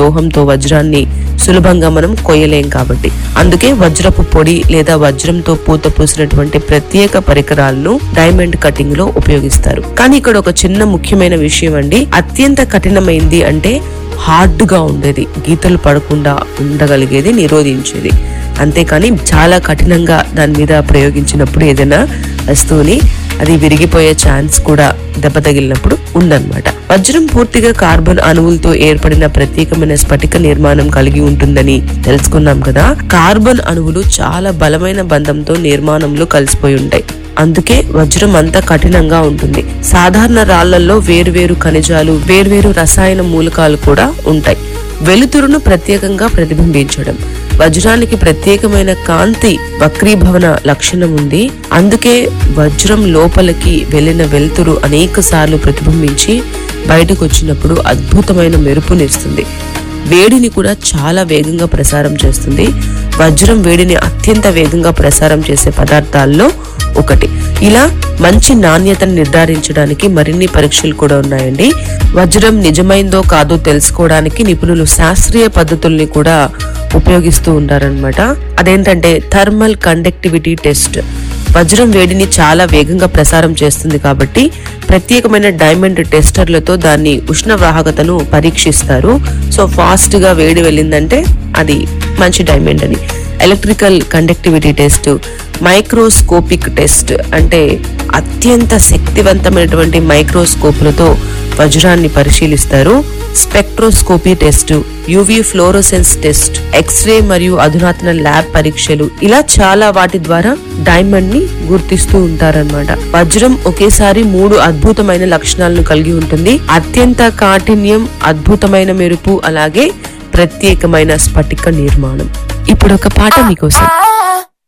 లోహంతో వజ్రాన్ని సులభంగా మనం కొయ్యలేం కాబట్టి అందుకే వజ్రపు పొడి లేదా వజ్రంతో పూత పూసినటువంటి ప్రత్యేక పరికరాలను డైమండ్ కటింగ్ లో ఉపయోగిస్తారు కానీ ఇక్కడ ఒక చిన్న ముఖ్యమైన విషయం అండి అత్యంత కఠినమైంది అంటే హార్డ్ గా ఉండేది గీతలు పడకుండా ఉండగలిగేది నిరోధించేది అంతేకాని చాలా కఠినంగా దాని మీద ప్రయోగించినప్పుడు ఏదైనా వస్తువుని అది విరిగిపోయే ఛాన్స్ కూడా దెబ్బ తగిలినప్పుడు ఉందన్నమాట వజ్రం పూర్తిగా కార్బన్ అణువులతో ఏర్పడిన ప్రత్యేకమైన స్ఫటిక నిర్మాణం కలిగి ఉంటుందని తెలుసుకున్నాం కదా కార్బన్ అణువులు చాలా బలమైన బంధంతో నిర్మాణంలో కలిసిపోయి ఉంటాయి అందుకే వజ్రం అంత కఠినంగా ఉంటుంది సాధారణ రాళ్లలో వేరువేరు ఖనిజాలు వేర్వేరు రసాయన మూలకాలు కూడా ఉంటాయి వెలుతురును ప్రత్యేకంగా ప్రతిబింబించడం వజ్రానికి ప్రత్యేకమైన కాంతి వక్రీభవన లక్షణం ఉంది అందుకే వజ్రం లోపలికి వెళ్ళిన వెలుతురు అనేక సార్లు ప్రతిబింబించి బయటకు వచ్చినప్పుడు అద్భుతమైన మెరుపునిస్తుంది వేడిని కూడా చాలా వేగంగా ప్రసారం చేస్తుంది వజ్రం వేడిని అత్యంత వేగంగా ప్రసారం చేసే పదార్థాల్లో ఒకటి ఇలా మంచి నాణ్యతను నిర్ధారించడానికి మరిన్ని పరీక్షలు కూడా ఉన్నాయండి వజ్రం నిజమైందో కాదో తెలుసుకోవడానికి నిపుణులు శాస్త్రీయ పద్ధతుల్ని కూడా ఉపయోగిస్తూ ఉంటారన్నమాట అదేంటంటే థర్మల్ కండక్టివిటీ టెస్ట్ వజ్రం వేడిని చాలా వేగంగా ప్రసారం చేస్తుంది కాబట్టి ప్రత్యేకమైన డైమండ్ టెస్టర్లతో దాన్ని ఉష్ణవాహకతను పరీక్షిస్తారు సో ఫాస్ట్ గా వేడి వెళ్ళిందంటే అది మంచి డైమండ్ అని electrical conductivity test microscopic test అంటే అత్యంత శక్తివంతమైనటువంటి మైక్రోస్కోపులతో వజ్రాన్ని పరిశీలిస్తారు spectroscopy test UV fluorescence test X ray మరియు అధునాతన ల్యాబ్ పరీక్షలు ఇలా చాలా వాటి ద్వారా డైమండ్ ని గుర్తిస్తూ ఉంటారన్నమాట వజ్రం ఒకేసారి మూడు అద్భుతమైన లక్షణాలను కలిగి ఉంటుంది అత్యంత కాఠిన్యం అద్భుతమైన మెరుపు అలాగే ప్రత్యేకమైన స్ఫటిక నిర్మాణం ఇప్పుడు ఒక పాట మీకోసం